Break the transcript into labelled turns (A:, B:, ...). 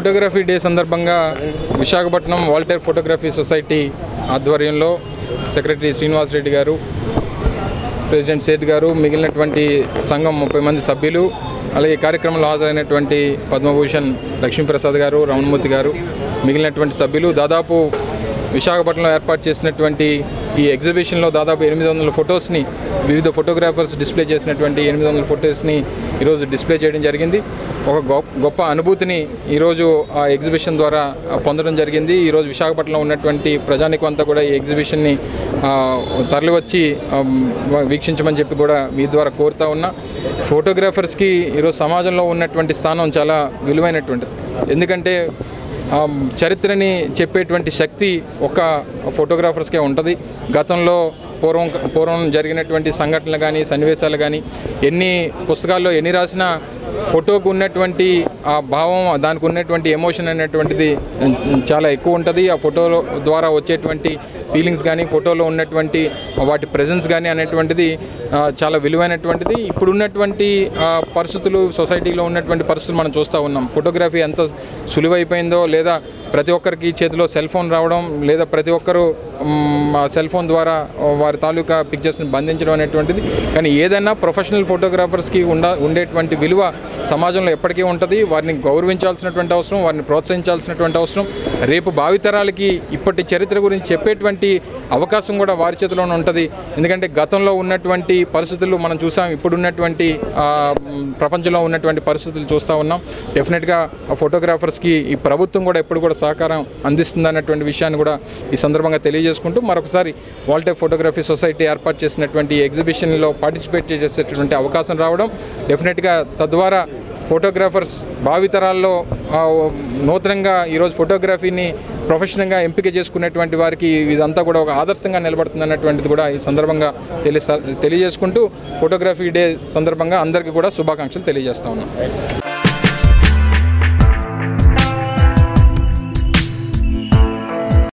A: photography day సందర్భంగా Visakhapatnam Waltair photography society ఆధ్వర్యంలో secretary Srinivas Reddy garu president సేట్ గారు మిగిలినటువంటి సంఘం ముప్పై మంది సభ్యులు అలాగే ఈ కార్యక్రమంలో హాజరైనటువంటి పద్మభూషణ్ లక్ష్మీప్రసాద్ గారు రమణమూర్తి గారు మిగిలినటువంటి సభ్యులు దాదాపు విశాఖపట్నంలో ఏర్పాటు చేసినటువంటి ఈ ఎగ్జిబిషన్లో దాదాపు ఎనిమిది వందల ఫొటోస్ని వివిధ ఫోటోగ్రాఫర్స్ డిస్ప్లే చేసినటువంటి ఎనిమిది వందల ఫొటోస్ని ఈరోజు డిస్ప్లే చేయడం జరిగింది ఒక గొప్ప గొప్ప అనుభూతిని ఈరోజు ఆ ఎగ్జిబిషన్ ద్వారా ఆ, పొందడం జరిగింది ఈరోజు విశాఖపట్నంలో ఉన్నటువంటి ప్రజానికం అంతా కూడా ఈ ఎగ్జిబిషన్ని ఆ, తరలివచ్చి ఆ, వీక్షించమని చెప్పి కూడా మీ ద్వారా కోరుతా ఉన్నా ఫోటోగ్రాఫర్స్కి ఈరోజు సమాజంలో ఉన్నటువంటి స్థానం చాలా విలువైనటువంటిది ఎందుకంటే ఆ, చరిత్రని చెప్పేటువంటి శక్తి ఒక ఫోటోగ్రాఫర్స్కే ఉంటుంది గతంలో పూర్వం పూర్వం జరిగినటువంటి సంఘటనలు కానీ సన్నివేశాలు కానీ ఎన్ని పుస్తకాల్లో ఎన్ని రాసినా ఫోటోకు ఉన్నటువంటి ఆ భావం దానికి ఉన్నటువంటి ఎమోషన్ అనేటువంటిది ఉమ్, చాలా ఎక్కువ ఉంటుంది ఆ ఫోటోలో ద్వారా వచ్చేటువంటి ఫీలింగ్స్ కానీ ఫోటోలో ఉన్నటువంటి వాటి ప్రజెన్స్ కానీ అనేటువంటిది ఆ, చాలా విలువైనటువంటిది ఇప్పుడు ఉన్నటువంటి ఆ, పరిస్థితులు సొసైటీలో ఉన్నటువంటి పరిస్థితులు మనం చూస్తూ ఉన్నాం ఫోటోగ్రఫీ ఎంత సులువైపోయిందో లేదా ప్రతి ఒక్కరికి చేతిలో సెల్ ఫోన్ రావడం లేదా ప్రతి ఒక్కరూ మ్, ఆ సెల్ ఫోన్ ద్వారా వారి తాలూకా పిక్చర్స్ని బంధించడం అనేటువంటిది కానీ ఏదైనా ప్రొఫెషనల్ ఫోటోగ్రాఫర్స్కి ఉండ ఉండేటువంటి విలువ సమాజంలో ఎప్పటికీ ఉంటుంది వారిని గౌరవించాల్సినటువంటి అవసరం వారిని ప్రోత్సహించాల్సినటువంటి అవసరం రేపు భావితరాలకి ఇప్పటి చరిత్ర గురించి చెప్పేటువంటి అవకాశం కూడా వారి చేతిలోనే ఉంటుంది ఎందుకంటే గతంలో ఉన్నటువంటి పరిస్థితులు మనం చూసాం ఇప్పుడు ఉన్నటువంటి ఆ, మ్, ప్రపంచంలో ఉన్నటువంటి పరిస్థితులు చూస్తూ ఉన్నాం డెఫినెట్గా ఆ ఫోటోగ్రాఫర్స్కి ఈ ప్రభుత్వం కూడా ఎప్పుడు కూడా సహకారం అందిస్తుంది అన్నటువంటి విషయాన్ని కూడా ఈ సందర్భంగా తెలియజేసుకుంటూ మరొకసారి వాల్టే ఫోటోగ్రఫీ సొసైటీ ఏర్పాటు చేసినటువంటి ఈ ఎగ్జిబిషన్లో పార్టిసిపేట్ చేసేటటువంటి అవకాశం రావడం డెఫినెట్గా తద్వారా ఫోటోగ్రాఫర్స్ భావితరాల్లో ఆ, నూతనంగా ఈరోజు ఫోటోగ్రఫీని ప్రొఫెషనల్గా ఎంపిక చేసుకునేటువంటి వారికి ఇదంతా కూడా ఒక ఆదర్శంగా నిలబడుతుంది అన్నటువంటిది కూడా ఈ సందర్భంగా తెలియ తెలియజేసుకుంటూ ఫోటోగ్రఫీ డే సందర్భంగా అందరికీ కూడా శుభాకాంక్షలు తెలియజేస్తా ఉన్నాం